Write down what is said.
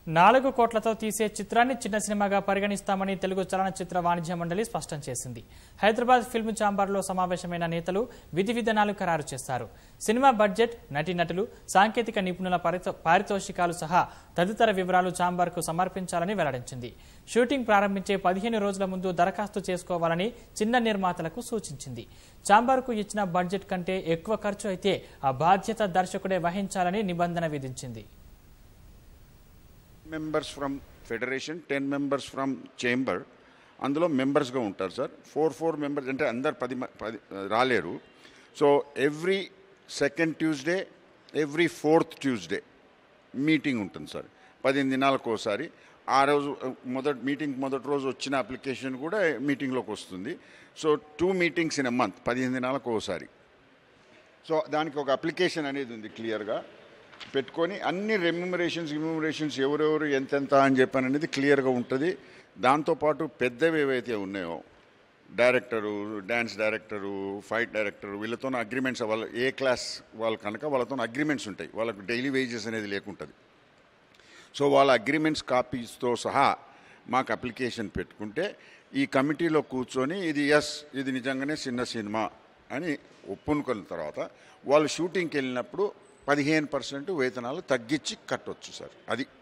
నాలుగు కోట్లతో తీసే చిత్రాన్ని చిన్న సినిమాగా పరిగణిస్తామని తెలుగు చలనచిత్ర వాణిజ్య మండలి స్పష్టం చేసింది హైదరాబాద్ ఫిల్మ్ ఛాంబర్లో సమావేశమైన నేతలు విధి విధానాలు ఖరారు చేశారు సినిమా బడ్జెట్ నటీనటులు సాంకేతిక నిపుణుల పరితో- పారితోషికాలు సహా తదితర వివరాలు ఛాంబర్కు సమర్పించాలని వెల్లడించింది షూటింగ్ ప్రారంభించే పదిహేను రోజుల ముందు దరఖాస్తు చేసుకోవాలని చిన్న నిర్మాతలకు సూచించింది ఛాంబర్కు ఇచ్చిన బడ్జెట్ కంటే ఎక్కువ ఖర్చు అయితే ఆ బాధ్యత దర్శకుడే వహించాలని నిబంధన విధించింది members from federation ten members from chamber అందులో మెంబర్స్గా ఉంటారు సార్ ఫోర్ ఫోర్ మెంబర్స్ అంటే అందరు పది మ- పది రాలేరు so every second Tuesday every fourth Tuesday meeting ఉంటుంది సార్ పదిహేను దినాలకు ఒకసారి ఆ రోజు మొదటి మీటింగ్ మొదటి రోజు వచ్చిన అప్లికేషన్ కూడా మీటింగ్లోకి వస్తుంది so two meetings in a month పదిహేను దినాలకు ఒకసారి సో దానికి ఒక అప్లికేషన్ అనేది ఉంది క్లియర్గా పెట్టుకొని అన్ని రెమ్యుమరేషన్స్ రిమ్యూమరేషన్స్ ఎవరెవరు ఎంతెంత అని చెప్పని అనేది క్లియర్గా ఉంటుంది దాంతోపాటు పెద్దవి ఏవైతే ఉన్నాయో director dance director fight director వీళ్ళతో అగ్రిమెంట్స్ వాళ్ళ ఏ క్లాస్ వాళ్ళు కనుక వాళ్ళతో అగ్రిమెంట్స్ ఉంటాయి వాళ్ళకు డైలీ వేజెస్ అనేది లేకుంటుంది సో వాళ్ళ అగ్రిమెంట్స్ కాపీస్తో సహా మాకు అప్లికేషన్ పెట్టుకుంటే ఈ కమిటీలో కూర్చొని ఇది ఎస్ ఇది నిజంగానే చిన్న సినిమా అని ఒప్పుకున్న తర్వాత వాళ్ళు షూటింగ్కి వెళ్ళినప్పుడు పదిహేను పర్సెంట్ వేతనాలు తగ్గించి కట్టొచ్చు సార్ అది